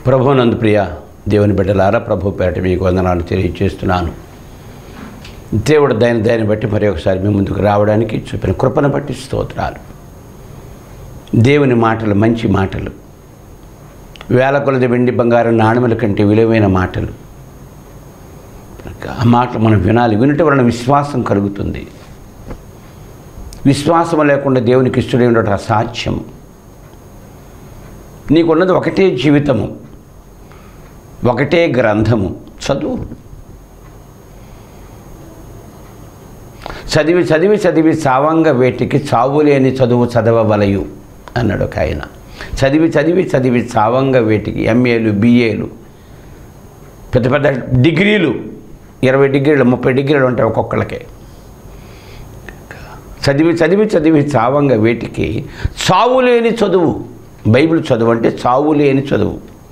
ప్రభునందు ప్రియ దేవుని బిడ్డలారా ప్రభు పేట మీకు వందనాలు తెలియజేస్తున్నాను దేవుడు దాని దాన్ని బట్టి మరి ఒకసారి మీ ముందుకు రావడానికి చూపిన కృపను బట్టి స్తోత్రాలు దేవుని మాటలు మంచి మాటలు వేల కొలది వెండి బంగారం నాణ్యముల కంటే విలువైన మాటలు ఆ మాటలు మనం వినాలి వినటం వలన విశ్వాసం కలుగుతుంది విశ్వాసం లేకుండా దేవునికి ఇష్టడై ఉండటం అసాధ్యం నీకున్నది ఒకటే జీవితము ఒకటే గ్రంథము చదువు చదివి చదివి చదివి చావంగ వేటికి చావు లేని చదువు చదవవలయు అన్నాడు ఒక ఆయన చదివి చదివి చదివి చావంగ వేటికి ఎంఏలు బిఏలు పెద్ద పెద్ద డిగ్రీలు ఇరవై డిగ్రీలు ముప్పై డిగ్రీలు ఉంటాయి ఒక్కొక్కళ్ళకే చదివి చదివి చదివి చావంగ వేటికి చావు లేని చదువు బైబిల్ చదువు అంటే చావు లేని చదువు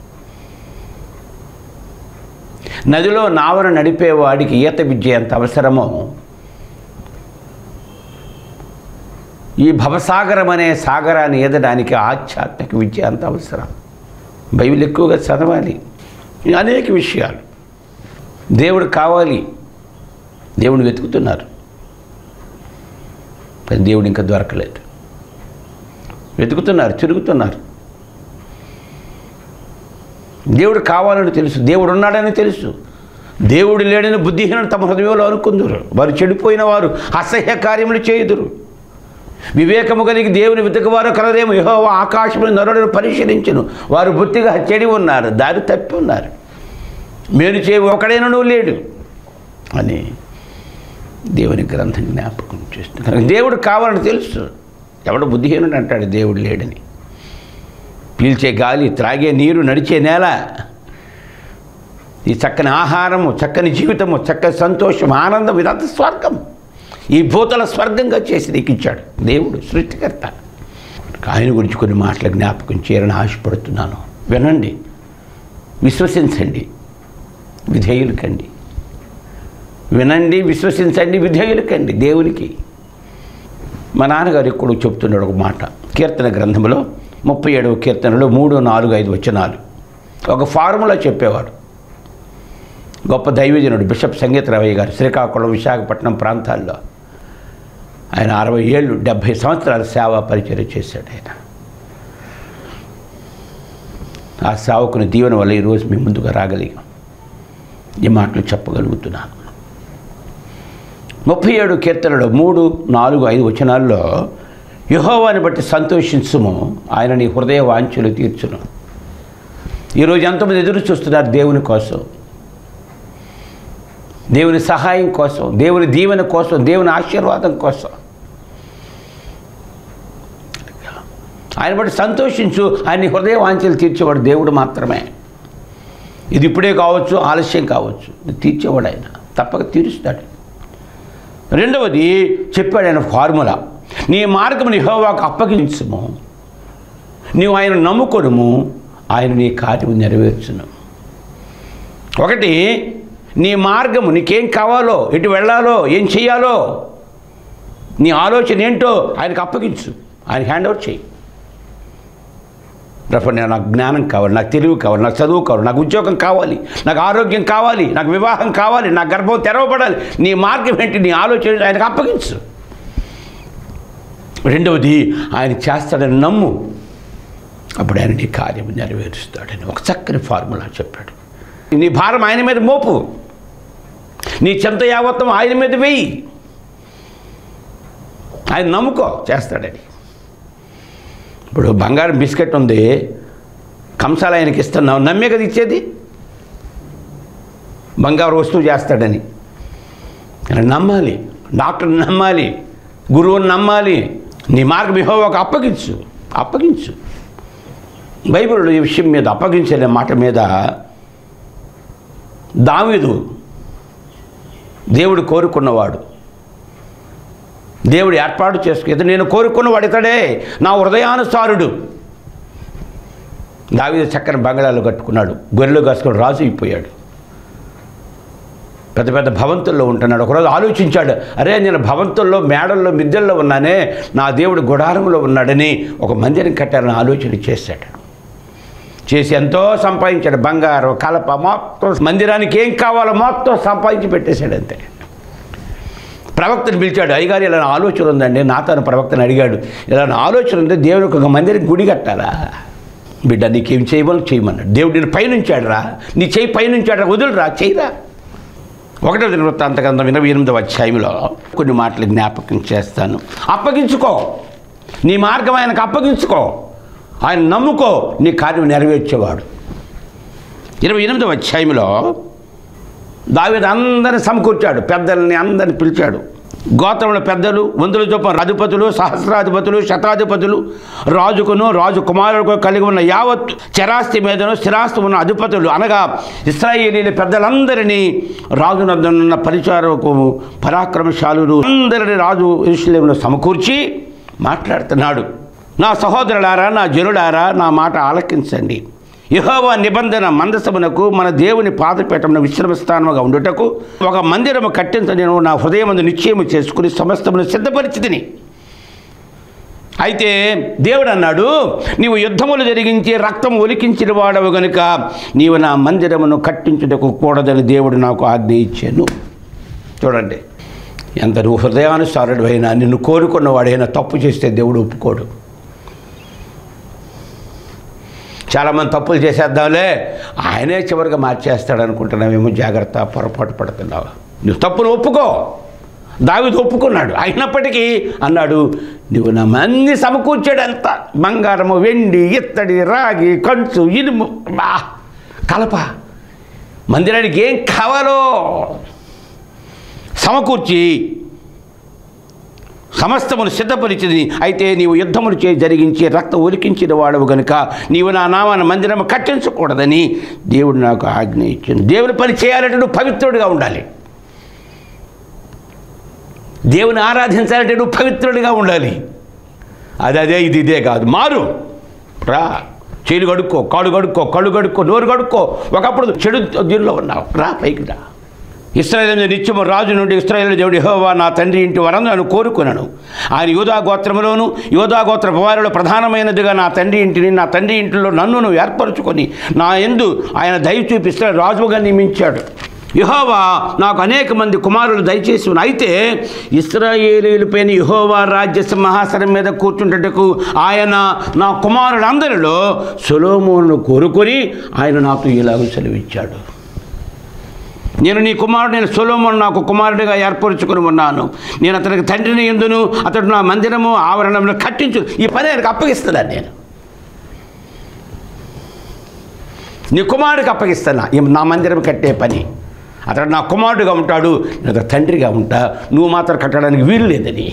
నదిలో నావను నడిపేవాడికి ఈత విద్య ఎంత అవసరమో ఈ భవసాగరం అనే సాగరాన్ని ఈదడానికి ఆధ్యాత్మిక విద్య అంత అవసరం బైబిల్ ఎక్కువగా చదవాలి అనేక విషయాలు దేవుడు కావాలి దేవుని వెతుకుతున్నారు కానీ దేవుడు ఇంకా దొరకలేదు వెతుకుతున్నారు తిరుగుతున్నారు దేవుడు కావాలని తెలుసు దేవుడు ఉన్నాడని తెలుసు దేవుడు లేడని బుద్ధిహీనులు తమ హృదయంలో అనుకుందరు వారు చెడిపోయిన వారు అసహ్య కార్యములు చేయుదురు వివేకము కలిగి దేవుని వెతుకువారు కలదేమో యహో ఆకాశముని నరులను పరిశీలించును వారు బుద్ధిగా చెడి ఉన్నారు దారి తప్పి ఉన్నారు మేలు చేయ ఒకడైనను లేడు అని దేవుని గ్రంథం జ్ఞాపకం చేస్తుంది కనుక దేవుడు కావాలని తెలుసు ఎవడు బుద్ధిహీనుడు అంటాడు దేవుడు లేడని పీల్చే గాలి త్రాగే నీరు నడిచే నేల ఈ చక్కని ఆహారము చక్కని జీవితము చక్కని సంతోషం ఆనందం ఇదంతా స్వర్గం ఈ భూతల స్వర్గంగా చేసి నీకు ఇచ్చాడు దేవుడు సృష్టికర్త ఆయన గురించి కొన్ని మాటలు జ్ఞాపకం చేయాలని ఆశపడుతున్నాను వినండి విశ్వసించండి విధేయులు కండి వినండి విశ్వసించండి విధేయులు కండి దేవునికి మా నాన్నగారు ఇప్పుడు చెప్తున్నాడు ఒక మాట కీర్తన గ్రంథంలో ముప్పై ఏడవ కీర్తనలో మూడు నాలుగు ఐదు వచనాలు ఒక ఫార్ములా చెప్పేవాడు గొప్ప దైవజనుడు బిషప్ సంగీతరావయ్య గారు శ్రీకాకుళం విశాఖపట్నం ప్రాంతాల్లో ఆయన అరవై ఏళ్ళు డెబ్భై సంవత్సరాల సేవా పరిచయం చేశాడు ఆయన ఆ సేవకుని దీవెన వల్ల ఈరోజు మీ ముందుగా రాగలిగాం ఈ మాటలు చెప్పగలుగుతున్నాను ముప్పై ఏడు కీర్తనలో మూడు నాలుగు ఐదు వచనాల్లో యుహోవాని బట్టి సంతోషించుము ఆయన నీ హృదయ వాంఛలు తీర్చును ఈరోజు ఎంతమంది ఎదురు చూస్తున్నారు దేవుని కోసం దేవుని సహాయం కోసం దేవుని దీవెన కోసం దేవుని ఆశీర్వాదం కోసం ఆయన బట్టి సంతోషించు ఆయన నీ హృదయ వాంఛలు తీర్చేవాడు దేవుడు మాత్రమే ఇది ఇప్పుడే కావచ్చు ఆలస్యం కావచ్చు ఇది తీర్చేవాడు ఆయన తప్పక తీరుస్తాడు రెండవది చెప్పాడు ఆయన ఫార్ములా నీ మార్గం నిహోవాకు అప్పగించుము నీవు ఆయన నమ్ముకొనుము ఆయన నీ కార్యము నెరవేర్చును ఒకటి నీ మార్గము నీకేం కావాలో ఎటు వెళ్ళాలో ఏం చేయాలో నీ ఆలోచన ఏంటో ఆయనకు అప్పగించు ఆయన హ్యాండ్ ఓవర్ చేయి ప్రభు నేను నాకు జ్ఞానం కావాలి నాకు తెలివి కావాలి నాకు చదువు కావాలి నాకు ఉద్యోగం కావాలి నాకు ఆరోగ్యం కావాలి నాకు వివాహం కావాలి నా గర్భం తెరవబడాలి నీ మార్గం ఏంటి నీ ఆలోచన ఆయనకు అప్పగించు రెండవది ఆయన చేస్తాడని నమ్ము అప్పుడు ఆయన నీ కార్యం నెరవేరుస్తాడని ఒక చక్కని ఫార్ములా చెప్పాడు నీ భారం ఆయన మీద మోపు నీ చెంత యావత్వం ఆయన మీద వెయ్యి ఆయన నమ్ముకో చేస్తాడని ఇప్పుడు బంగారం బిస్కెట్ ఉంది కంసాలు ఆయనకి ఇస్తున్నావు నమ్మే కదా ఇచ్చేది బంగారు వస్తువు చేస్తాడని ఆయన నమ్మాలి డాక్టర్ని నమ్మాలి గురువుని నమ్మాలి నీ మార్గం ఒక అప్పగించు అప్పగించు బైబిల్లో ఈ విషయం మీద అప్పగించలే మాట మీద దావీదు దేవుడు కోరుకున్నవాడు దేవుడు ఏర్పాటు చేసుకు ఇతడు నేను కోరుకున్నవాడు ఇతడే నా హృదయానుసారుడు దావీదు చక్కని బంగళాలు కట్టుకున్నాడు గొర్రెలు కాసుకొని రాజు అయిపోయాడు పెద్ద పెద్ద భవంతుల్లో ఉంటున్నాడు ఒకరోజు ఆలోచించాడు అరే నేను భవంతుల్లో మేడల్లో మిద్దెల్లో ఉన్నానే నా దేవుడు గుడారంలో ఉన్నాడని ఒక మందిరం కట్టాలని ఆలోచన చేశాడు చేసి ఎంతో సంపాదించాడు బంగారం కలప మొత్తం మందిరానికి ఏం కావాలో మొత్తం సంపాదించి పెట్టేశాడు అంతే ప్రవక్తను పిలిచాడు అయ్యగారు ఇలా నా ఆలోచన ఉందండి నాతను ప్రవక్తను అడిగాడు ఇలా నా ఆలోచన ఉంది దేవునికి ఒక మందిరం గుడి కట్టాలా బిడ్డ నీకేం చేయమని చేయమన్నాడు దేవుడు నేను పైనుంచాడు రా నీ చేయి పైనుంచాడు రా వదులురా చేయరా ఒకటో దినవృత్తాంత గ్రంథం ఇరవై ఎనిమిదవ అధ్యాయంలో కొన్ని మాటలు జ్ఞాపకం చేస్తాను అప్పగించుకో నీ మార్గం ఆయనకు అప్పగించుకో ఆయన నమ్ముకో నీ కార్యం నెరవేర్చేవాడు ఇరవై ఎనిమిదవ అధ్యాయంలో దావీదు అందరిని సమకూర్చాడు పెద్దల్ని అందరిని పిలిచాడు గోత్రముల పెద్దలు వందల చొప్పున అధిపతులు సహస్రాధిపతులు శతాధిపతులు రాజుకును రాజు కుమారులకు కలిగి ఉన్న యావత్ చరాస్తి మీదను స్థిరాస్తి ఉన్న అధిపతులు అనగా ఇస్రాయేలీల పెద్దలందరినీ రాజు నద్దనున్న పరిచారకు పరాక్రమశాలులు అందరిని రాజు ఇరుషులేమును సమకూర్చి మాట్లాడుతున్నాడు నా సహోదరులారా నా జనులారా నా మాట ఆలకించండి యెహోవా నిబంధన మందసమునకు మన దేవుని పాదపీఠమున విశ్రమస్థానముగా ఉండుటకు ఒక మందిరము కట్టించ నేను నా హృదయమందు నిశ్చయము చేసుకుని సమస్తమును సిద్ధపరిచితిని అయితే దేవుడు అన్నాడు నీవు యుద్ధములు జరిగించి రక్తం ఒలికించిన వాడవు గనుక నీవు నా మందిరమును కట్టించుటకు కూడదని దేవుడు నాకు ఆజ్ఞ ఇచ్చాను చూడండి ఎంత నువ్వు హృదయానుసారుడైనా నిన్ను కోరుకున్నవాడైనా తప్పు చేస్తే దేవుడు ఒప్పుకోడు చాలామంది తప్పులు చేసేద్దాంలే ఆయనే చివరిగా మార్చేస్తాడు అనుకుంటున్నావేమో జాగ్రత్త పొరపాటు పడుతున్నావు నువ్వు తప్పును ఒప్పుకో దావిది ఒప్పుకున్నాడు అయినప్పటికీ అన్నాడు నువ్వు నా మంది సమకూర్చాడు అంత బంగారము వెండి ఇత్తడి రాగి కంచు ఇనుము బా కలప మందిరానికి ఏం కావాలో సమకూర్చి సమస్తమును సిద్ధపరిచింది అయితే నీవు యుద్ధములు చే జరిగించి రక్తం ఒలికించిన వాడవు గనుక నీవు నా నామాన మందిరం కట్టించకూడదని దేవుడు నాకు ఆజ్ఞ ఇచ్చింది దేవుని పని చేయాలంటే నువ్వు పవిత్రుడిగా ఉండాలి దేవుని ఆరాధించాలంటే నువ్వు పవిత్రుడిగా ఉండాలి అది అదే ఇది ఇదే కాదు మారు రా చేలు కడుక్కో కాడు కడుక్కో కళ్ళు కడుక్కో నోరు కడుక్కో ఒకప్పుడు చెడు దీనిలో ఉన్నావు రా పైకి రా ఇస్రాయేల్ నిత్యము రాజు నుండి ఇస్రాయేల్ దేవుడు యెహోవా నా తండ్రి ఇంటి వరందు నన్ను కోరుకున్నాను ఆయన యోధా గోత్రములోను యోధా గోత్ర కుమారులు ప్రధానమైనదిగా నా తండ్రి ఇంటిని నా తండ్రి ఇంటిలో నన్నును ఏర్పరచుకొని నా ఎందు ఆయన దయ చూపిస్తే రాజుగా నియమించాడు యహోవా నాకు అనేక మంది కుమారులు దయచేసి ఉన్నారు. అయితే ఇస్రాయేలీలపైన యహోవా రాజ్య సింహాసనం మీద కూర్చుంటకు ఆయన నా కుమారులందరిలో సొలోమోను కోరుకొని ఆయన నాకు ఇలాగ సెలవిచ్చాడు నేను నీ కుమారుడు నేను సొలోమోను నాకు కుమారుడిగా ఏర్పరచుకుని ఉన్నాను నేను అతనికి తండ్రిని ఎందును అతడు నా మందిరము ఆవరణంలో కట్టించు ఈ పని ఆయనకు అప్పగిస్తున్నాను నేను నీ కుమారుడికి అప్పగిస్తాను ఈ నా మందిరం కట్టే పని అతడు నా కుమారుడుగా ఉంటాడు నేను అతడు తండ్రిగా ఉంటా నువ్వు మాత్రం కట్టడానికి వీలు లేదని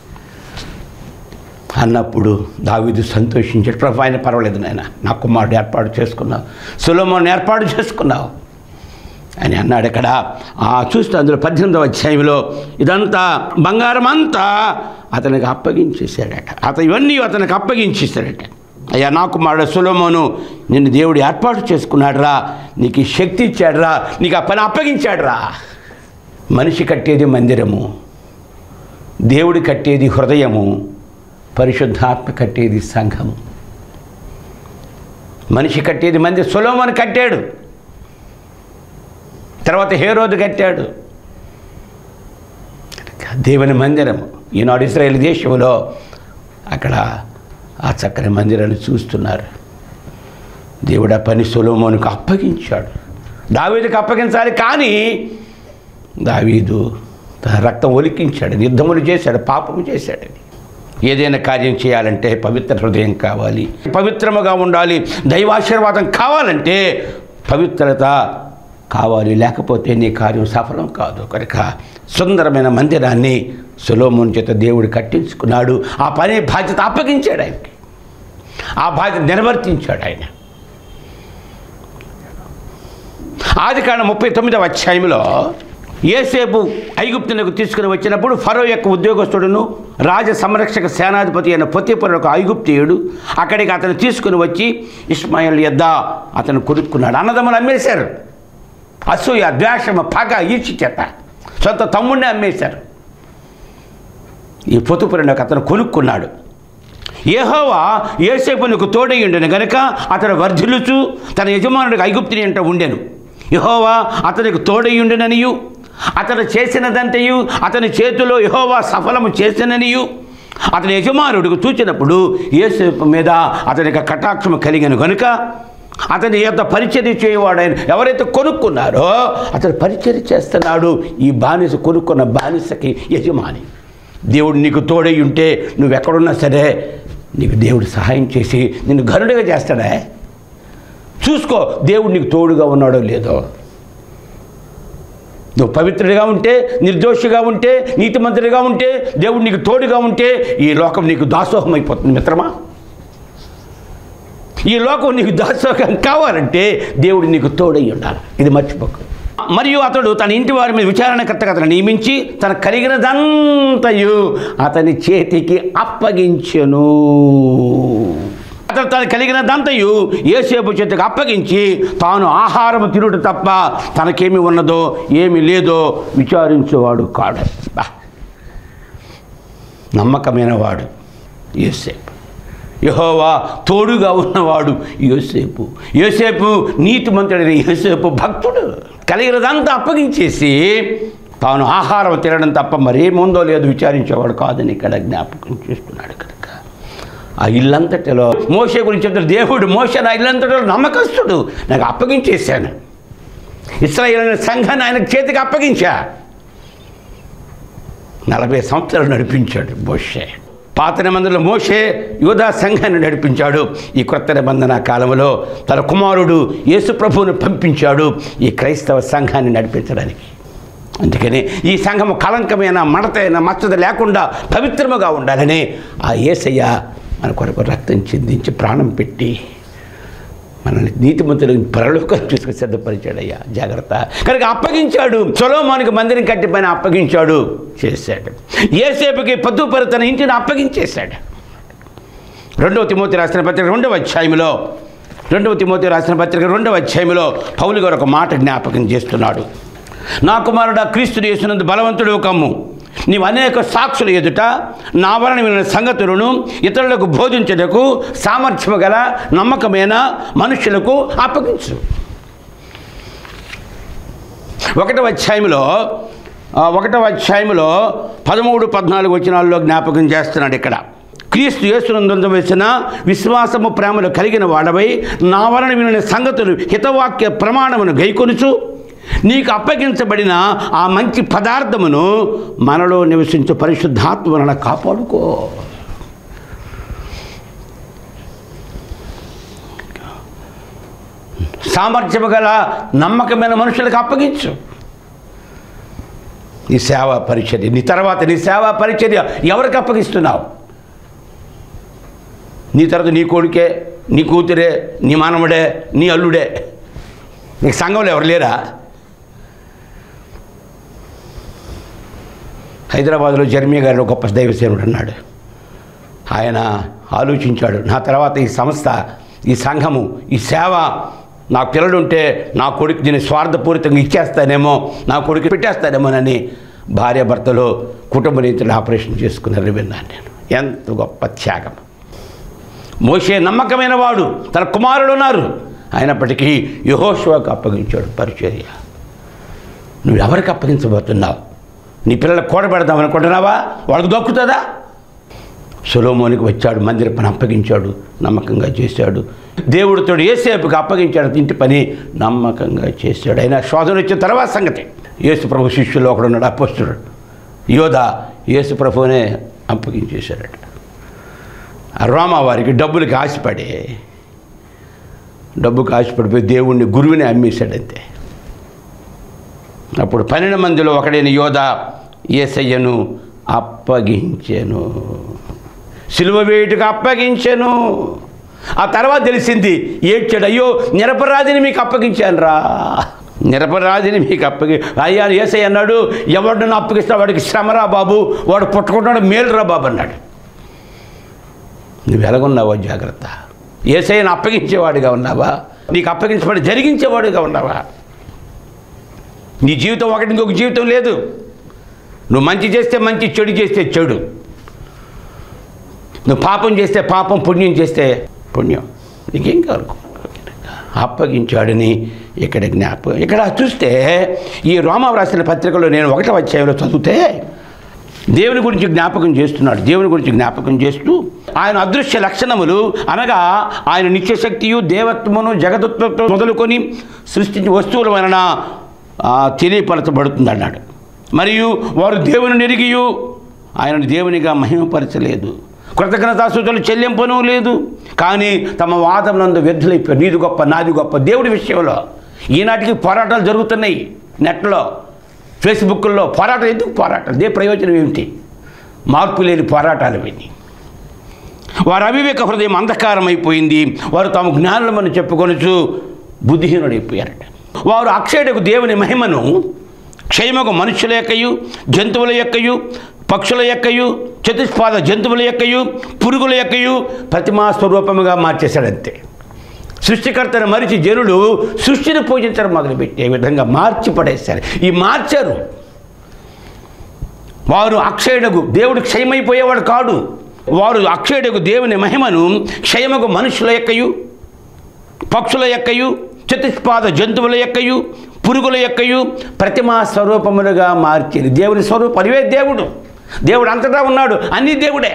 అన్నప్పుడు దావీదు సంతోషించాడు ప్రభు ఆయన పర్వాలేదు నాయన నా కుమారుడు ఏర్పాటు చేసుకున్నావు సులభం ఏర్పాటు చేసుకున్నావు అని అన్నాడు ఇక్కడ ఆ చూస్తే అందులో పద్దెనిమిదవ అధ్యాయంలో ఇదంతా బంగారం అంతా అతనికి అప్పగించేశాడట అతను ఇవన్నీ అతనికి అప్పగించేశాడట అయ్యా నా కుమారుడు సులోమోను నిన్ను దేవుడు ఏర్పాటు చేసుకున్నాడురా నీకు ఈ శక్తి ఇచ్చాడురా నీకు ఆ పని అప్పగించాడురా మనిషి కట్టేది మందిరము దేవుడు కట్టేది హృదయము పరిశుద్ధాత్మ కట్టేది సంఘము మనిషి కట్టేది మంది సులోమోను కట్టాడు తర్వాత హేరోదు కట్టాడు దేవుని మందిరము ఈనాడు ఇస్రాయేల్ దేశంలో అక్కడ ఆ చక్కని మందిరాన్ని చూస్తున్నారు దేవుడు ఆ పని సొలోమోనుకు అప్పగించాడు దావీదుకు అప్పగించాలి కానీ దావీదు తన రక్తం ఒలికించాడు యుద్ధములు చేశాడు పాపము చేశాడని ఏదైనా కార్యం చేయాలంటే పవిత్ర హృదయం కావాలి పవిత్రముగా ఉండాలి దైవాశీర్వాదం కావాలంటే పవిత్రత కావాలి లేకపోతే నీ కార్యం సఫలం కాదు కనుక సుందరమైన మందిరాన్ని సులోముని చేత దేవుడు కట్టించుకున్నాడు ఆ పని బాధ్యత అప్పగించాడు ఆయనకి ఆ బాధ్యత నిర్వర్తించాడు ఆయన ఆది కాండ ముప్పై తొమ్మిదవ అధ్యాయంలో ఏసేపు ఐగుప్తునకు తీసుకుని వచ్చినప్పుడు ఫరో యొక్క ఉద్యోగస్తుడును రాజ సంరక్షక సేనాధిపతి అయిన పొత్తిపరు ఒక ఐగుప్తియుడు అక్కడికి అతను తీసుకుని వచ్చి ఇస్మాయిల్ యొద్ద అతను కొనుక్కున్నాడు అన్నదమ్ములు అమ్మేశారు అసూయ ద్వేషమ పగ ఈడ్చి చేత సొంత తమ్ముడిని అమ్మేశారు ఈ పొతుపురిని ఒక అతను కొనుక్కున్నాడు యెహోవా ఏసేపునకు తోడై ఉండెను గనుక అతడు వర్ధిల్లుచు తన యజమానుడికి ఐగుప్తిని అంట ఉండెను యెహోవా అతనికి తోడై ఉండెననియు అతడు చేసినదంతయు అతని చేతిలో యెహోవా సఫలము చేసిననియు అతని యజమానుడికి చూచినప్పుడు యేసేపు మీద అతనికి కటాక్షము కలిగిన గనుక అతని యొక్క పరిచర్య చేయవాడైన ఎవరైతే కొనుక్కున్నారో అతడు పరిచర్య చేస్తున్నాడు ఈ బానిస కొనుక్కున్న బానిసకి యజమాని దేవుడు నీకు తోడై ఉంటే నువ్వు ఎక్కడున్నా సరే నీకు దేవుడు సహాయం చేసి నిన్ను గరుడుగా చేస్తాడే చూసుకో దేవుడు నీకు తోడుగా ఉన్నాడో లేదో నువ్వు పవిత్రుడిగా ఉంటే నిర్దోషిగా ఉంటే నీతిమంతుడిగా ఉంటే దేవుడు నీకు తోడుగా ఉంటే ఈ లోకం నీకు దాసోహం అయిపోతుంది మిత్రమా ఈ లోకం నీకు దాసోహం కావాలంటే దేవుడు నీకు తోడై ఉండాలి ఇది మర్చిపోకు మరియు అతడు తన ఇంటి వారి మీద విచారణకర్తగా అతను నియమించి తన కలిగినదంతయు అతని చేతికి అప్పగించెను అతను తను కలిగినదంతయు ఏసేపు చేతికి అప్పగించి తాను ఆహారం తినుట తప్ప తనకేమి ఉన్నదో ఏమి లేదో విచారించేవాడు కాడు బా నమ్మకమైన వాడు యోసేపు యహోవా తోడుగా ఉన్నవాడు యోసేపు యోసేపు నీతిమంతుడైన యోసేపు భక్తుడు కలిగినదంతా అప్పగించేసి తాను ఆహారం తినడం తప్ప మరేముందో లేదో విచారించేవాడు కాదని ఇక్కడ జ్ఞాపకం చేస్తున్నాడు కనుక ఆ ఇల్లంతటిలో మోసే గురించి చెప్తారు దేవుడు మోసే నా ఇల్లంతటిలో నమ్మకస్తుడు నాకు అప్పగించేశాను ఇస్రాయేల్ సంఘాన్ని ఆయన చేతికి అప్పగించా నలభై సంవత్సరాలు నడిపించాడు మోషే పాత నిబంధనలో మోషే యోధా సంఘాన్ని నడిపించాడు ఈ కొత్త నిబంధన కాలంలో తన కుమారుడు యేసుప్రభువును పంపించాడు ఈ క్రైస్తవ సంఘాన్ని నడిపించడానికి అందుకని ఈ సంఘము కళంకమైన మడతైన మచ్చద లేకుండా పవిత్రముగా ఉండాలని ఆ యేసయ్య మన కొరకు రక్తం చిందించి ప్రాణం పెట్టి మనల్ని నీతిమంతులు పరలోకం చూసుకు సిద్ధపరిచాడయ్యా జాగ్రత్త కనుక అప్పగించాడు సొలోమానికి మందిరం కట్టి పైన అప్పగించాడు చేశాడు ఏసేపుకి పొద్దుపరి తన ఇంటిని అప్పగించేశాడు రెండవ తిమోతి రాసిన పత్రిక రెండవ అధ్యాయంలో రెండవ తిమోతి రాసిన పత్రిక రెండవ అధ్యాయంలో పౌలు గారు ఒక మాట జ్ఞాపకం చేస్తున్నాడు నా కుమారుడా క్రీస్తుడు చేసినందు బలవంతుడు కమ్ము నీవు అనేక సాక్షుల ఎదుట నా వలన విన్న సంగతులను ఇతరులకు బోధించుటకు సామర్థ్యము గల నమ్మకమైన మనుషులకు అప్పగించు ఒకటవ అధ్యాయంలో ఆ, ఒకటవ అధ్యాయంలో పదమూడు పద్నాలుగు వచనాల్లో జ్ఞాపకం చేస్తున్నాడు ఇక్కడ క్రీస్తు యేసునందు వేసిన విశ్వాసము ప్రేమలు కలిగిన వాడవై నా వలన వినిన సంగతులు హితవాక్య ప్రమాణమును గైకొనుచు నీకు అప్పగించబడిన ఆ మంచి పదార్థమును మనలో నివసించు పరిశుద్ధాత్మ వలన కాపాడుకో సామర్థ్యము గల నమ్మకమైన మనుషులకు అప్పగించు నీ సేవా పరిచర్య నీ తర్వాత నీ సేవా పరిచర్య ఎవరికి అప్పగిస్తున్నావు నీ తర్వాత నీ కొడుకే నీ కూతురే నీ మానవుడే నీ అల్లుడే నీకు సంఘంలో ఎవరు లేరా హైదరాబాద్లో జర్మియా గారు గొప్ప దైవసేనుడు అన్నాడు ఆయన ఆలోచించాడు నా తర్వాత ఈ సంస్థ ఈ సంఘము ఈ సేవ నా పిల్లలు ఉంటే నా కొడుకు దీన్ని స్వార్థపూరితంగా ఇచ్చేస్తానేమో నా కొడుకు పెట్టేస్తానేమోనని భార్య భర్తలు కుటుంబ రీతిలో ఆపరేషన్ చేసుకున్నారు విన్నాను నేను ఎంత గొప్ప త్యాగం మోసే నమ్మకమైన వాడు తన కుమారుడు ఉన్నారు అయినప్పటికీ యహోషువాకు అప్పగించాడు పరిచర్య నువ్వు ఎవరికి అప్పగించబోతున్నావు నీ పిల్లలకు కూడబెడదాం అనుకుంటున్నావా వాళ్ళకి దొక్కుతుందా సొలోమోనికి వచ్చాడు మందిర పని అప్పగించాడు నమ్మకంగా చేశాడు దేవుడితో ఏసేపుకి అప్పగించాడు ఇంటి పని నమ్మకంగా చేశాడు అయినా శోధన వచ్చిన తర్వాత సంగతి యేసు ప్రభు శిష్యుల్లో ఒకడు ఉన్నాడు అపోస్తుడు యోధ యేసు ప్రభునే అప్పగించేశాడట ఆ రోమా వారికి డబ్బులకి ఆశపడి డబ్బుకి ఆశపడిపోయి దేవుణ్ణి గురువుని అమ్మేశాడంతే అప్పుడు పన్నెండు మందిలో ఒకడైన యోధ ఏసయ్యను అప్పగించెను సిలువ వేయుటకు అప్పగించెను ఆ తర్వాత తెలిసింది ఏడ్చాడు అయ్యో నిరపరాధిని మీకు అప్పగించాను రా నిరపరాధిని మీకు అప్పగి అయ్యా ఏసయ్య అన్నాడు ఎవరిని అప్పగిస్తా వాడికి శ్రమరా బాబు వాడు పుట్టుకుంటాడు మేలురా బాబు అన్నాడు నువ్వు ఎలాగున్నావో జాగ్రత్త ఏసైని అప్పగించేవాడిగా ఉన్నావా నీకు అప్పగించబడి జరిగించేవాడిగా ఉన్నావా నీ జీవితం ఒకటి ఇంకొక జీవితం లేదు నువ్వు మంచి చేస్తే మంచి చెడు చేస్తే చెడు నువ్వు పాపం చేస్తే పాపం పుణ్యం చేస్తే పుణ్యం నీకేం కావాలి అప్పగించాడని ఇక్కడ జ్ఞాపకం ఇక్కడ చూస్తే ఈ రోమా రాసిన పత్రికలో నేను ఒకటో అధ్యాయంలో చదివితే దేవుని గురించి జ్ఞాపకం చేస్తున్నాడు దేవుని గురించి జ్ఞాపకం చేస్తూ ఆయన అదృశ్య లక్షణములు అనగా ఆయన నిత్యశక్తియు దేవత్వమును జగదత్వతో మొదలుకొని సృష్టించి వస్తువుల వలన ఆ, తెలియపరచబడుతుంది అన్నాడు మరియు వారు దేవుని నెరిగియు ఆయనను దేవునిగా మహిమపరచలేదు కృతజ్ఞతాసూచనలు చెల్లింపను లేదు కానీ తమ వాదములందు వ్యర్థులైపోయారు నీది గొప్ప నాది గొప్ప దేవుడి విషయంలో ఈనాటికి పోరాటాలు జరుగుతున్నాయి నెట్లో ఫేస్బుక్లో పోరాటం ఎందుకు పోరాటం దే ప్రయోజనం ఏమిటి మార్పు లేని పోరాటాలు ఇవన్నీ వారి అవివేక హృదయం అంధకారం అయిపోయింది వారు తమ జ్ఞానులమని చెప్పుకొనుచు బుద్ధిహీనుడైపోయారట వారు అక్షయుడకు దేవుని మహిమను క్షయమకు మనుషుల యొక్కయు జంతువుల యొక్కయు పక్షుల యొక్కయు చతుష్పాద జంతువుల యొక్కయు పురుగుల యొక్కయు ప్రతిమా స్వరూపముగా మార్చేశాడంతే సృష్టికర్తను మరిచి జనులు సృష్టిని పూజించడం మొదలుపెట్టే విధంగా మార్చి పడేశారు ఈ మార్చారు వారు అక్షయుడకు దేవుడు క్షయమైపోయేవాడు కాడు వారు అక్షయుడకు దేవుని మహిమను క్షయమకు మనుషుల యొక్కయు పక్షుల యొక్కయు చతుష్పాద జంతువుల యొక్కయు పురుగుల యొక్కయు ప్రతిమా స్వరూపములుగా మార్చింది దేవుని స్వరూపం అనివే దేవుడు దేవుడు అంతటా ఉన్నాడు అన్ని దేవుడే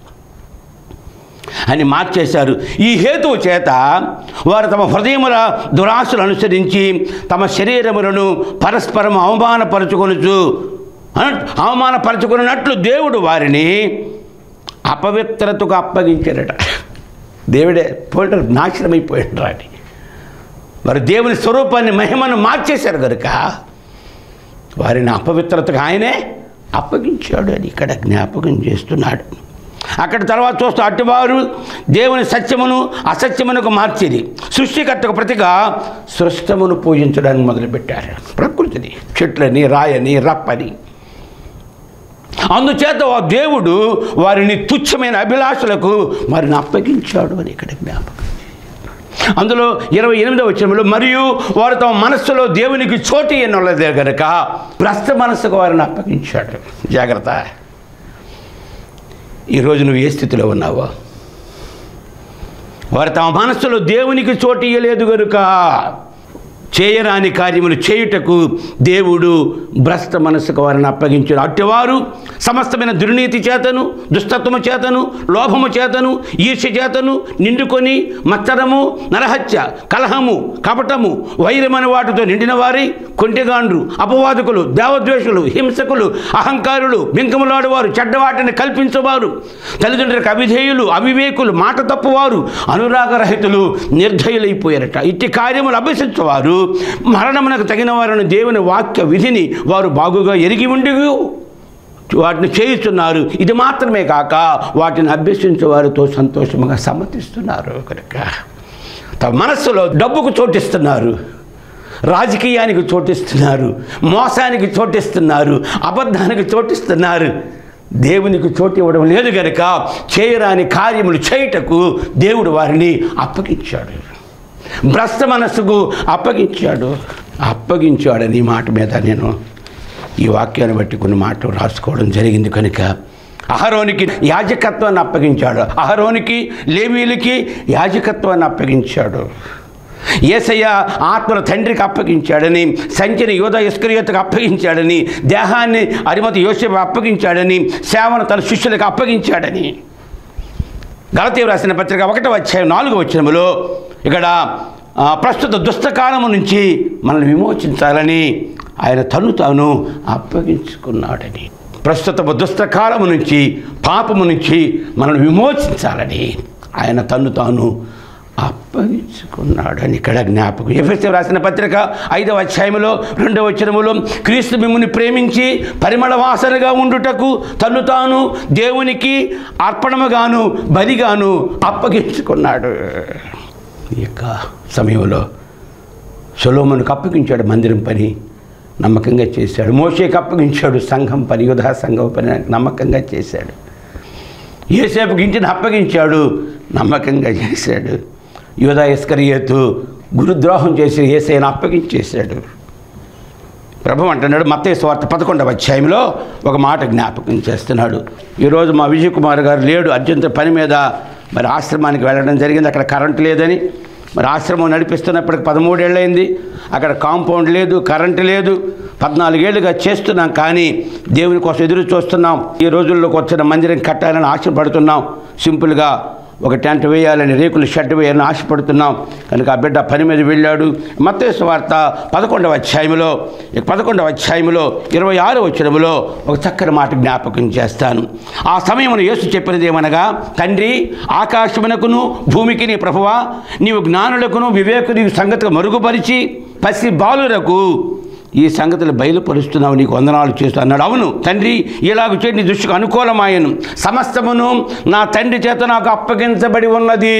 అని మార్చేశారు ఈ హేతువు చేత వారు తమ హృదయముల దురాశలు అనుసరించి తమ శరీరములను పరస్పరం అవమానపరుచుకొనుచు అన- అవమానపరచుకున్నట్లు దేవుడు వారిని అపవిత్రతకు అప్పగించారట దేవుడే పోయిన నాశనమైపోయాడు రాని వారు దేవుని స్వరూపాన్ని మహిమను మార్చేశారు కనుక వారిని అపవిత్రతకు ఆయనే అప్పగించాడు అని ఇక్కడ జ్ఞాపకం చేస్తున్నాడు అక్కడ తర్వాత చూస్తూ అటువారు దేవుని సత్యమును అసత్యమునకు మార్చిది సృష్టికర్తకు ప్రతిగా సృష్టమును పూజించడానికి మొదలుపెట్టారు ప్రకృతిని చెట్లని రాయని రప్పని అందుచేత ఆ దేవుడు వారిని తుచ్చమైన అభిలాషలకు వారిని అప్పగించాడు అని ఇక్కడ జ్ఞాపకం అందులో ఇరవై ఎనిమిదవ వచనంలో మరియు వారు తమ మనస్సులో దేవునికి చోటు ఎన్నోళ్ళదే గనుక భ్రష్ట మనస్సుకు వారిని అప్పగించాడు జాగ్రత్త ఈరోజు నువ్వు ఏ స్థితిలో ఉన్నావో వారు తమ మనస్సులో దేవునికి చోటు ఇయ్యలేదు గనుక చేయరాని కార్యములు చేయుటకు దేవుడు భ్రష్ట మనస్సుకు వారిని అప్పగించాడు అట్టివారు సమస్తమైన దుర్నీతి చేతను దుష్టత్వము చేతను లోభము చేతను ఈర్ష్య చేతను నిండుకొని మత్తరము నరహత్య కలహము కపటము వైరమని వాటితో నిండిన వారి కొంటెగాండ్రు అపవాదకులు దేవద్వేషులు హింసకులు అహంకారులు బింకములాడువారు చెడ్డవాటిని కల్పించేవారు తల్లిదండ్రులకు అవిధేయులు అవివేకులు మాట తప్పువారు అనురాగరహితులు నిర్దయులైపోయారట ఇట్టి కార్యములు అభ్యసించేవారు మరణమునకు తగిన వారిని దేవుని వాక్య విధిని వారు బాగుగా ఎరిగి ఉండి వాటిని చేయిస్తున్నారు ఇది మాత్రమే కాక వాటిని అభ్యసించే వారితో సంతోషంగా సమ్మతిస్తున్నారు కనుక తమ మనస్సులో డబ్బుకు చోటిస్తున్నారు రాజకీయానికి చోటిస్తున్నారు మోసానికి చోటిస్తున్నారు అబద్ధానికి చోటిస్తున్నారు దేవునికి చోటు ఇవ్వడం లేదు కనుక చేయరాని కార్యములు చేయుటకు దేవుడు వారిని అప్పగించాడు భ్రష్ట మనస్సుకు అప్పగించాడు అప్పగించాడని ఈ మాట మీద నేను ఈ వాక్యాన్ని బట్టి కొన్ని మాటలు రాసుకోవడం జరిగింది కనుక అహరోనికి యాజకత్వాన్ని అప్పగించాడు అహరోనికి లేవీలకి యాజకత్వాన్ని అప్పగించాడు ఏసయ్య ఆత్మల తండ్రికి అప్పగించాడని సంచిని యోధ ఇస్కరియోతకు అప్పగించాడని దేహాన్ని అరిమతి యోసేపు అప్పగించాడని సేవను తన శిష్యులకు అప్పగించాడని గలతీయ రాసిన పత్రిక ఒకటో అధ్యాయం నాలుగు వచ్చినములో ఇక్కడ ఆ, ప్రస్తుత దుస్తకాలము నుంచి మనల్ని విమోచించాలని ఆయన తను తాను అప్పగించుకున్నాడని ప్రస్తుత దుస్తకాలము నుంచి పాపము నుంచి మనల్ని విమోచించాలని ఆయన తను తాను అప్పగించుకున్నాడని ఇక్కడ జ్ఞాపకం ఎఫ్ఎస్ఎం రాసిన పత్రిక ఐదవ అధ్యాయంలో రెండవ వచనములో క్రీస్తు మిమ్ముని ప్రేమించి పరిమళ వాసనగా ఉండుటకు తను తాను దేవునికి అర్పణముగాను బలిగాను అప్పగించుకున్నాడు ఈ యొక్క సమయంలో సొలోమనుకు అప్పగించాడు మందిరం పని నమ్మకంగా చేశాడు మోషేకి అప్పగించాడు సంఘం పని యుధా సంఘం పని నమ్మకంగా చేశాడు ఏసేపుకి ఇంటిని అప్పగించాడు నమ్మకంగా చేశాడు యోధా ఇస్కరియేతు గురుద్రోహం చేసి ఏసైని అప్పగించేశాడు ప్రభు అంటున్నాడు మత్తయి స్వార్థ పదకొండవ అధ్యాయంలో ఒక మాట జ్ఞాపకం చేస్తున్నాడు ఈరోజు మా విజయ్ కుమార్ గారు లేడు అర్జెంట్ పని మీద మరి ఆశ్రమానికి వెళ్ళడం జరిగింది అక్కడ కరెంట్ లేదని మరి ఆశ్రమం నడిపిస్తున్నప్పటికి పదమూడేళ్ళైంది అక్కడ కాంపౌండ్ లేదు కరెంటు లేదు పద్నాలుగేళ్లుగా చేస్తున్నాం కానీ దేవుని కోసం ఎదురు చూస్తున్నాం ఈ రోజుల్లోకి వచ్చిన మందిరం కట్టాలని ఆశపడుతున్నాం సింపుల్గా ఒక టెంట్ వేయాలని రేకులు షెడ్ వేయాలని ఆశపడుతున్నాం కనుక ఆ బిడ్డ పని మీద వెళ్ళాడు మత్తేసు వార్త పదకొండవ అధ్యాయంలో ఈ పదకొండవ అధ్యాయంలో ఇరవై ఆరు వచ్చినములో ఒక చక్కని మాట జ్ఞాపకం చేస్తాను ఆ సమయంలో యేసు చెప్పినది ఏమనగా తండ్రి ఆకాశమునకును భూమికి నీ ప్రభువా నీవు జ్ఞానులకును వివేకుని సంగతిగా మరుగుపరిచి పసి బాలురకు ఈ సంగతులు బయలుపరుస్తున్నావు నీకు వందనాలు చేస్తూ అన్నాడు అవును తండ్రి ఇలాగ చేయి నీ దృష్టికి అనుకూలమాయను సమస్తమును నా తండ్రి చేత నాకు అప్పగించబడి ఉన్నది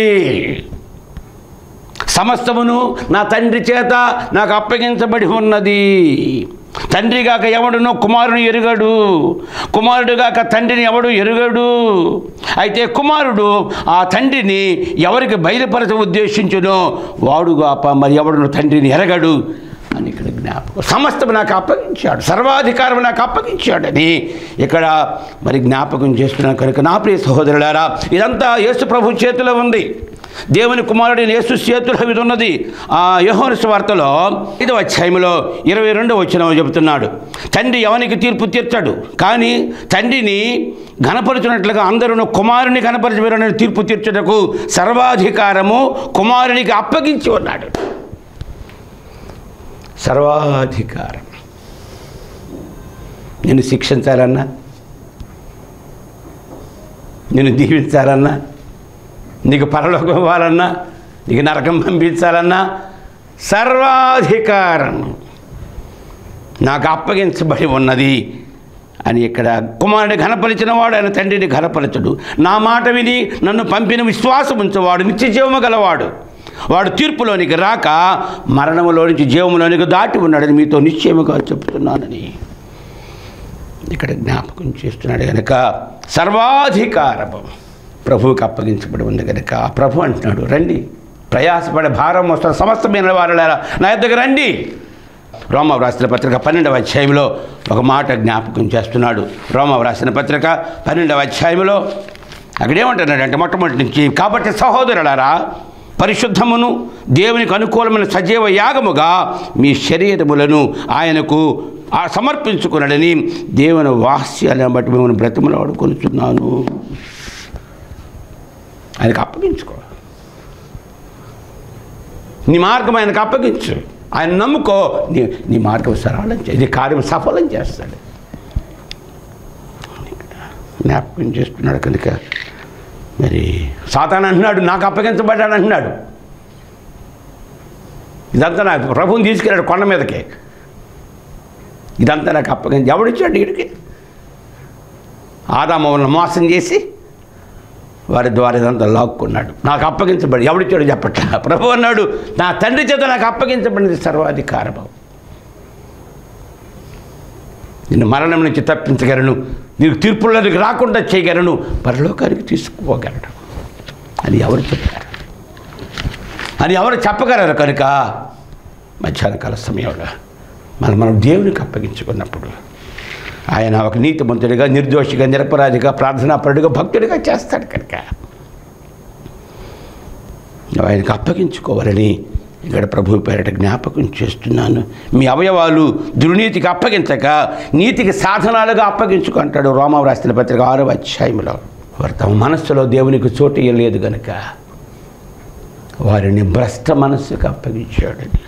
సమస్తమును నా తండ్రి చేత నాకు అప్పగించబడి ఉన్నది తండ్రి గాక ఎవడునో కుమారుని ఎరుగడు కుమారుడు గాక తండ్రిని ఎవడు ఎరుగడు అయితే కుమారుడు ఆ తండ్రిని ఎవరికి బయలుపరచ ఉద్దేశించునో వాడు గాప మరి ఎవడును తండ్రిని ఎరగడు అని ఇక్కడ జ్ఞాపకం సమస్తం నాకు అప్పగించాడు సర్వాధికారం నాకు అప్పగించాడని ఇక్కడ మరి జ్ఞాపకం చేస్తున్నాను కనుక నా ప్రియ సహోదరులారా ఇదంతా యేసు ప్రభు చేతిలో ఉంది దేవుని కుమారుడిని యేసు చేతుల మీద ఉన్నది ఆ యోహోను స్వార్తలో ఐదవ అధ్యాయంలో ఇరవై రెండో వచ్చిన చెబుతున్నాడు తండ్రి ఎవనికి తీర్పు తీర్చాడు కానీ తండ్రిని ఘనపరుచున్నట్లుగా అందరూ కుమారుని ఘనపరచబడిన తీర్పు తీర్చుటకు సర్వాధికారము కుమారునికి అప్పగించి ఉన్నాడు సర్వాధికారం నేను శిక్షించాలన్నా నేను దీవించాలన్నా నీకు పరలోకం ఇవ్వాలన్నా నీకు నరకం పంపించాలన్నా సర్వాధికారం నాకు అప్పగించబడి ఉన్నది అని ఇక్కడ కుమారుని ఘనపరిచిన వాడు ఆయన తండ్రిని ఘనపరచడు నా మాట విని నన్ను పంపిన విశ్వాసం ఉంచేవాడు నిత్య జీవము గలవాడు వాడు తీర్పులోనికి రాక మరణములో నుంచి జీవములోనికి దాటి ఉన్నాడని మీతో నిశ్చయముగా చెప్తున్నానని ఇక్కడ జ్ఞాపకం చేస్తున్నాడు కనుక సర్వాధికారము ప్రభువుకి అప్పగించబడి ఉంది కనుక ఆ ప్రభు అంటున్నాడు రండి ప్రయాసపడే భారం వస్తున్న సమస్తమైన వారులారా నా దగ్గర రండి రోమ వ్రాసిన పత్రిక పన్నెండవ అధ్యాయంలో ఒక మాట జ్ఞాపకం చేస్తున్నాడు రోమ వ్రాసిన పత్రిక పన్నెండవ అధ్యాయంలో అక్కడేమంటున్నాడు అంటే మొట్టమొదటి నుంచి కాబట్టి సహోదరులారా పరిశుద్ధమును దేవునికి అనుకూలమైన సజీవ యాగముగా మీ శరీరములను ఆయనకు ఆ సమర్పించుకున్నాడని దేవుని వాస్యాలను బట్టి మిమ్మల్ని బ్రతిమలాడు కొనుచున్నాను ఆయనకు అప్పగించుకో నీ మార్గం ఆయనకు అప్పగించు ఆయన నమ్ముకో నీ నీ మార్గం సరళం చే నీ కార్యం సఫలం చేస్తాడు జ్ఞాపకం చేస్తున్నాడు కనుక మరి సాతాన్ అంటున్నాడు నాకు అప్పగించబడ్డాడు అంటున్నాడు ఇదంతా నాకు ప్రభుని తీసుకెళ్ళాడు కొండ మీదకి ఇదంతా నాకు అప్పగించి ఎవడిచ్చాడు వీడికి ఆదామవులను మోసం చేసి వారి ద్వారా ఇదంతా లాక్కున్నాడు నాకు అప్పగించబడి ఎవడిచ్చాడు చెప్పట్ల ప్రభు అన్నాడు నా తండ్రి చేత నాకు అప్పగించబడింది సర్వాధికారము నిన్ను మరణం నుంచి తప్పించగలను నీకు తీర్పుల్లోనికి రాకుండా చేయగలను పరలోకానికి తీసుకుపోగలడు అని ఎవరు చెప్పారు అని ఎవరు చెప్పగలరు కనుక మధ్యాహ్నకాల సమయంలో మనం మనం దేవునికి అప్పగించుకున్నప్పుడు ఆయన ఒక నీతిమంతుడిగా నిర్దోషిగా నిరపరాధిగా ప్రార్థనాపరుడిగా భక్తుడిగా చేస్తాడు కనుక ఆయనకు అప్పగించుకోవాలని ఇక్కడ ప్రభు పేరట జ్ఞాపకం చేస్తున్నాను మీ అవయవాలు దుర్నీతికి అప్పగించక నీతికి సాధనాలుగా అప్పగించుకుంటాడు రోమ రాసిన పత్రిక ఆరో అధ్యాయంలో వారు తమ మనస్సులో దేవునికి చోటు ఇవ్వలేదు గనుక వారిని భ్రష్ట మనస్సుకు అప్పగించాడని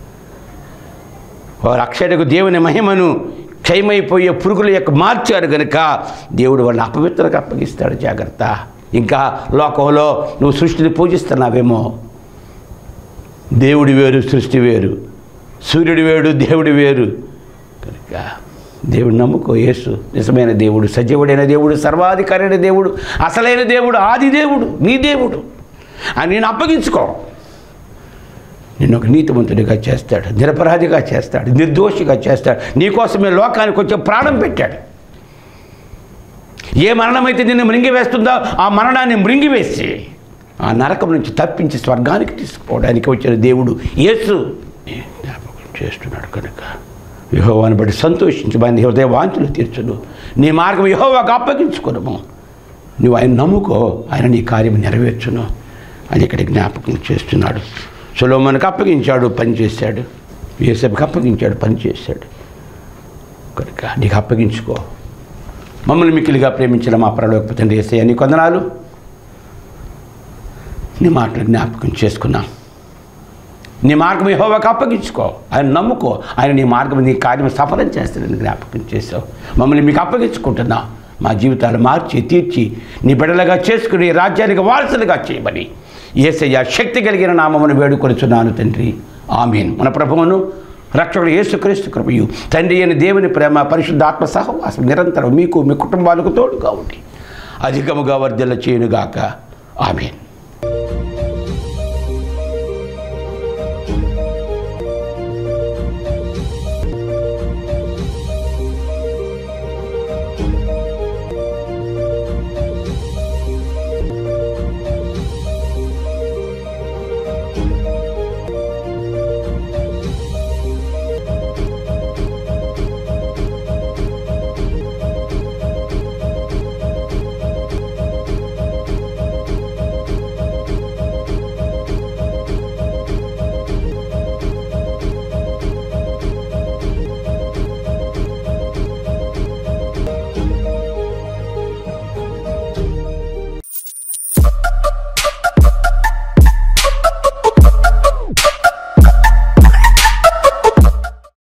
వారు అక్షరకు దేవుని మహిమను క్షయమైపోయే పురుగుల యొక్క మార్చారు కనుక దేవుడు వాళ్ళని అపవిత్రకు అప్పగిస్తాడు జాగ్రత్త ఇంకా లోకంలో నువ్వు సృష్టిని పూజిస్తున్నావేమో దేవుడి వేరు సృష్టి వేరు సూర్యుడి వేడు దేవుడి వేరు కనుక దేవుడు నమ్ముకో యేసు నిజమైన దేవుడు సజీవుడైన దేవుడు సర్వాధికారైన దేవుడు అసలైన దేవుడు ఆది దేవుడు నీ దేవుడు అని నేను అప్పగించుకో నిన్ను ఒక నీతిమంతుడిగా చేస్తాడు నిరపరాధిగా చేస్తాడు నిర్దోషిగా చేస్తాడు నీకోసమే లోకానికి వచ్చే ప్రాణం పెట్టాడు ఏ మరణమైతే నిన్ను మృంగివేస్తుందో ఆ మరణాన్ని మృంగివేసి ఆ నరకం నుంచి తప్పించి స్వర్గానికి తీసుకుపోవడానికి వచ్చిన దేవుడు యేసు జ్ఞాపకం చేస్తున్నాడు కనుక యహోవాని బట్టి సంతోషించి మన హృదయ వాంఛలు తీర్చును నీ మార్గం యహోవాకు అప్పగించుకునము నువ్వు ఆయన నమ్ముకో ఆయన నీ కార్యం నెరవేర్చును అని ఇక్కడ జ్ఞాపకం చేస్తున్నాడు సులోమన్కి అప్పగించాడు పని చేశాడు ఏసబ్కి అప్పగించాడు పని చేశాడు కనుక నీకు అప్పగించుకో మమ్మల్ని మిక్కిలిగా ప్రేమించిన మా పరలోక తండ్రి ఏసయ్య నీ కొందనాలు నీ మాటలు జ్ఞాపకం చేసుకున్నాం నీ మార్గం యెహోవాకు అప్పగించుకో ఆయన నమ్ముకో ఆయన నీ మార్గం నీ కార్యం సఫలం చేస్తాడని జ్ఞాపకం చేసావు మమ్మల్ని మీకు అప్పగించుకుంటున్నా మా జీవితాలు మార్చి తీర్చి నీ బిడలుగా చేసుకుని రాజ్యానికి వారసులుగా చేయమని ఏసయ్య శక్తి కలిగిన నామమును వేడుకొలుచున్నాను తండ్రి ఆమీన్ మన ప్రభువును రక్షకుడు యేసుక్రీస్తు కృపయు తండ్రి అయిన దేవుని ప్రేమ పరిశుద్ధాత్మ సహవాసం నిరంతరం మీకు మీ కుటుంబాలకు తోడుగా ఉండి అధికముగా వర్ధల చేయునుగాక ఆమీన్